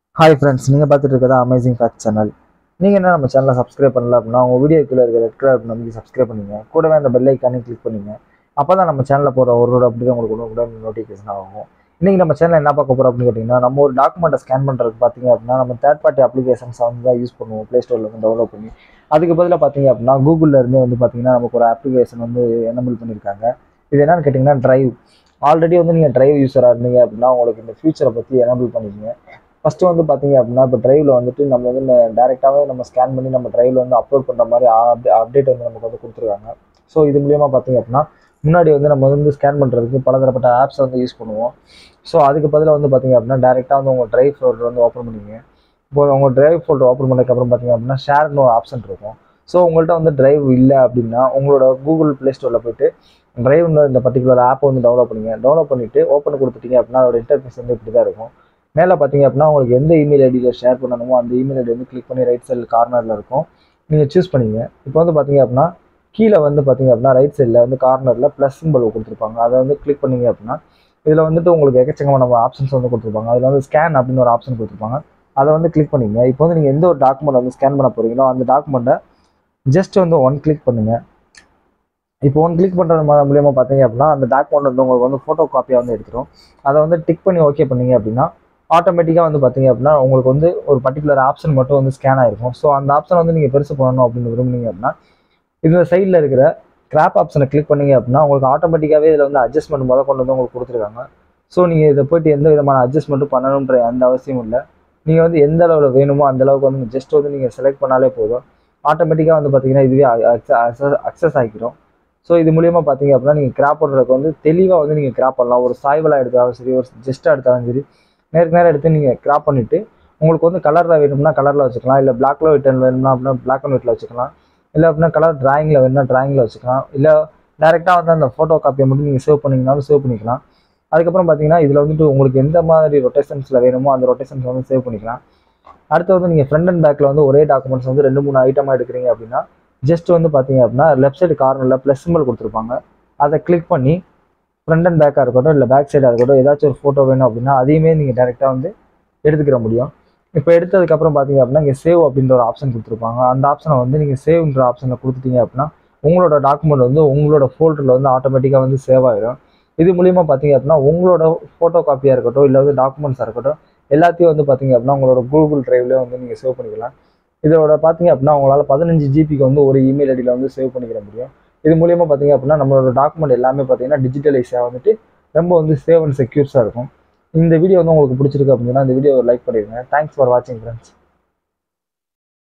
hi friends நீங்கள் பார்த்துட்டு இருக்கிறதா அமேசிங் ஃபேக்ட் சேனல் நீங்கள் என்ன நம்ம சேனலை சப்ஸ்கிரைப் பண்ணல அப்படின்னா உங்கள் வீடியோ கீழே இருக்கிற ரெட் கலர் நமக்கு சப்ஸ்கிரைப் பண்ணிங்க கூடவே அந்த பெல் ஐக்கானே கிளிக் பண்ணிங்க அப்போ தான் நம்ம சேனலில் போகிற ஒரு ஒரு அப்டேட் உங்களுக்கு உடனே உடனே நோட்டிஃபிகேஷன் ஆகும் இன்றைக்கி நம்ம சேனல் என்ன பார்க்க போகிறோம் அப்படின்னு கேட்டிங்கன்னா நம்ம ஒரு டாக்குமெண்ட்டை ஸ்கேன் பண்ணுறதுக்கு பார்த்தீங்க அப்படின்னா நம்ம தேர்ட் பார்ட்டி அப்ளிகேஷன்ஸை வந்து தான் யூஸ் பண்ணுவோம் ப்ளே ஸ்டோரில் வந்து டவுன்லோட் பண்ணி அதுக்கு பதிலாக பார்த்தீங்க அப்படின்னா கூகுளில் இருந்தே வந்து பார்த்தீங்கன்னா நமக்கு ஒரு அப்ளிகேஷன் வந்து என்னபிள் பண்ணியிருக்காங்க இது என்னன்னு கேட்டிங்கன்னா ட்ரைவ் ஆல்ரெடி வந்து நீங்கள் ட்ரைவ் யூஸராக இருந்தீங்க அப்படின்னா உங்களுக்கு இந்த ஃபியூச்சரை பற்றி எனபிள் பண்ணிக்கங்க ஃபஸ்ட்டு வந்து பார்த்தீங்க அப்படின்னா இப்போ ட்ரைவில் வந்துட்டு நம்ம வந்து டேரெக்டாகவே நம்ம ஸ்கேன் பண்ணி நம்ம ட்ரைவில் வந்து அப்லோட் பண்ணுற மாதிரி அப்டேட் வந்து நமக்கு வந்து கொடுத்துருக்காங்க ஸோ இது மூலியமாக பார்த்தீங்க அப்படின்னா முன்னாடி வந்து நம்ம வந்து ஸ்கேன் பண்ணுறதுக்கு பலதரப்பட்ட ஆப்ஸ் வந்து யூஸ் பண்ணுவோம் ஸோ அதுக்கு பதிலாக வந்து பார்த்தீங்க அப்படின்னா டேரெக்டாக வந்து உங்கள் ட்ரைவ் ஃபோல்டர் வந்து ஓப்பன் பண்ணிங்க இப்போ உங்கள் ட்ரைவ் ஃபோல்டர் ஓப்பன் பண்ணதுக்கப்புறம் பார்த்தீங்க அப்படின்னா ஷேர்னு ஒரு ஆப்ஷன் இருக்கும் ஸோ உங்கள்கிட்ட வந்து டிரைவ் இல்லை அப்படின்னா உங்களோட கூகுள் ப்ளே ஸ்டோரில் போயிட்டு டிரைவ்னு இந்த பர்டிகுலர் ஆப்பை வந்து டவுன்லோட் பண்ணுங்க டவுன்லோட் பண்ணிவிட்டு ஓப்பன் கொடுத்துட்டீங்க அப்படின்னா அதோட இன்டர்ஃபேஸ் வந்து இப்படி தான் இருக்கும் மேலே பார்த்தீங்க அப்படின்னா உங்களுக்கு எந்த இமெயில் ஐடியில் ஷேர் பண்ணணுமோ அந்த இமெயில் ஐடி வந்து கிளிக் பண்ணி ரைட் சைடில் கார்னரில் இருக்கும் நீங்கள் சூஸ் பண்ணிங்க இப்போ வந்து பார்த்தீங்க அப்படின்னா கீழே வந்து பார்த்தீங்க அப்படின்னா ரைட் சைடில் வந்து கார்னரில் ப்ளஸ் சிம்பிள் கொடுத்துருப்பாங்க அதை வந்து கிளிக் பண்ணீங்க அப்படின்னா இதில் வந்துட்டு உங்களுக்கு எக்கச்சக்கமான ஆப்ஷன்ஸ் வந்து கொடுத்துருப்பாங்க அதில் வந்து ஸ்கேன் அப்படின்னு ஒரு ஆப்ஷன் கொடுத்துருப்பாங்க அதை வந்து கிளிக் பண்ணிங்க இப்போ வந்து நீங்கள் எந்த ஒரு டாக்குமெண்ட் வந்து ஸ்கேன் பண்ண போகிறீங்களோ அந்த டாக்குமெண்ட்டை ஜஸ்ட் வந்து ஒன் கிளிக் பண்ணுங்கள் இப்போ ஒன் கிளிக் பண்ணுறது மூலியமாக பார்த்தீங்க அப்படின்னா அந்த டாக்குமெண்ட் வந்து உங்களுக்கு வந்து ஃபோட்டோ காப்பியாக வந்து எடுத்துரும் அதை வந்து டிக் பண்ணி ஓகே பண்ணீங்க அப்படின்னா ஆட்டோமேட்டிக்காக வந்து பார்த்தீங்க அப்படின்னா உங்களுக்கு வந்து ஒரு பர்டிகுலர் ஆப்ஷன் மட்டும் வந்து ஸ்கேன் ஆயிருக்கும் ஸோ அந்த ஆப்ஷன் வந்து நீங்கள் பெருசு பண்ணணும் அப்படின்னு விரும்புனீங்க அப்படின்னா இந்த சைடில் இருக்கிற கிராப் ஆப்ஷனை கிளிக் பண்ணீங்க அப்படின்னா உங்களுக்கு ஆட்டோமேட்டிக்காகவே இதில் வந்து அட்ஜஸ்ட்மெண்ட் முத கொண்டு வந்து உங்களுக்கு கொடுத்துருக்காங்க ஸோ நீங்கள் இதை போயிட்டு எந்த விதமான அட்ஜஸ்ட்மெண்ட்டும் பண்ணணுன்ற அந்த அவசியம் இல்லை நீங்கள் வந்து எந்த அளவில் வேணுமோ அந்த அளவுக்கு வந்து ஜஸ்ட் வந்து நீங்கள் செலக்ட் பண்ணாலே போதும் ஆட்டோமேட்டிக்காக வந்து பார்த்தீங்கன்னா இதுவே அக்சஸ் ஆகிக்கிறோம் ஸோ இது மூலியமாக பார்த்தீங்க அப்படின்னா நீங்கள் கிராப் பண்ணுறதுக்கு வந்து தெளிவாக வந்து நீங்கள் கிராப் பண்ணலாம் ஒரு சாய்வலாக எடுத்தாலும் சரி ஒரு ஜஸ்ட்டாக எடுத்தாலும் சரி நேருக்கு நேரம் எடுத்து நீங்கள் கிராப் பண்ணிவிட்டு உங்களுக்கு வந்து கலரில் வேணும்னா கலரில் வச்சுக்கலாம் இல்லை பிளாக்ல ஒயிட் வேணும்னா அப்படின்னா பிளாக் அண்ட் ஒயிட்டில் வச்சுக்கலாம் இல்லை அப்படின்னா கலர் டிராயிங்கில் வேணும்னா டிராயிங்கில் வச்சுக்கலாம் இல்லை டேரெக்டாக வந்து அந்த ஃபோட்டோ காப்பியை மட்டும் நீங்கள் சேவ் பண்ணிங்கனாலும் சேவ் பண்ணிக்கலாம் அதுக்கப்புறம் பார்த்தீங்கன்னா இதில் வந்துட்டு உங்களுக்கு எந்த மாதிரி ரொட்டேஷன்ஸில் வேணுமோ அந்த ரொட்டேஷன்ஸ் வந்து சேவ் பண்ணிக்கலாம் அடுத்து வந்து நீங்கள் ஃப்ரண்ட் அண்ட் பேக்கில் வந்து ஒரே டாக்குமெண்ட்ஸ் வந்து ரெண்டு மூணு ஐட்டமாக எடுக்கிறீங்க அப்படின்னா ஜஸ்ட் வந்து பார்த்தீங்க அப்படின்னா லெஃப்ட் சைடு கார்னரில் ப்ளஸ் சிம்பிள் கொடுத்துருப்பாங்க அதை கிளிக் பண்ணி ஃப்ரண்ட் அண்ட் பேக்காக இருக்கட்டும் இல்லை பேக் சைடாக இருக்கட்டும் ஏதாச்சும் ஒரு ஃபோட்டோ வேணும் அப்படின்னா அதையுமே நீங்கள் டேரெக்டாக வந்து எடுத்துக்கிற முடியும் இப்போ எடுத்ததுக்கப்புறம் பார்த்தீங்க அப்படின்னா இங்கே சேவ் அப்படின்ற ஒரு ஆப்ஷன் கொடுத்துருப்பாங்க அந்த ஆப்ஷனை வந்து நீங்கள் சேவ்ன்ற ஆப்ஷனில் கொடுத்துட்டீங்க அப்படின்னா உங்களோட டாக்குமெண்ட் வந்து உங்களோட ஃபோல்டரில் வந்து ஆட்டோமேட்டிக்காக வந்து சேவ் ஆகிடும் இது மூலியமாக பார்த்தீங்க அப்படின்னா உங்களோட ஃபோட்டோ காப்பியாக இருக்கட்டும் இல்லை வந்து டாக்குமெண்ட்ஸாக இருக்கட்டும் எல்லாத்தையும் வந்து பார்த்தீங்க அப்படின்னா உங்களோட கூகுள் ட்ரைவ்லேயே வந்து நீங்கள் சேவ் பண்ணிக்கலாம் இதோட பார்த்தீங்க அப்படின்னா உங்களால் பதினஞ்சு ஜிபிக்கு வந்து ஒரு இமெயில் ஐடியில் வந்து சேவ் பண்ணிக்கிற முடியும் இது மூலியமாக பார்த்தீங்க அப்படின்னா நம்மளோட டாக்குமெண்ட் எல்லாமே பார்த்தீங்கன்னா டிஜிட்டலைஸாக வந்துட்டு ரொம்ப வந்து சேவ் அண்ட் செக்யூர்ஸாக இருக்கும் இந்த வீடியோ வந்து உங்களுக்கு பிடிச்சிருக்கு அப்படின்னா இந்த வீடியோ லைக் பண்ணிடுங்க தேங்க்ஸ் ஃபார் வாட்சிங் ஃப்ரெண்ட்ஸ்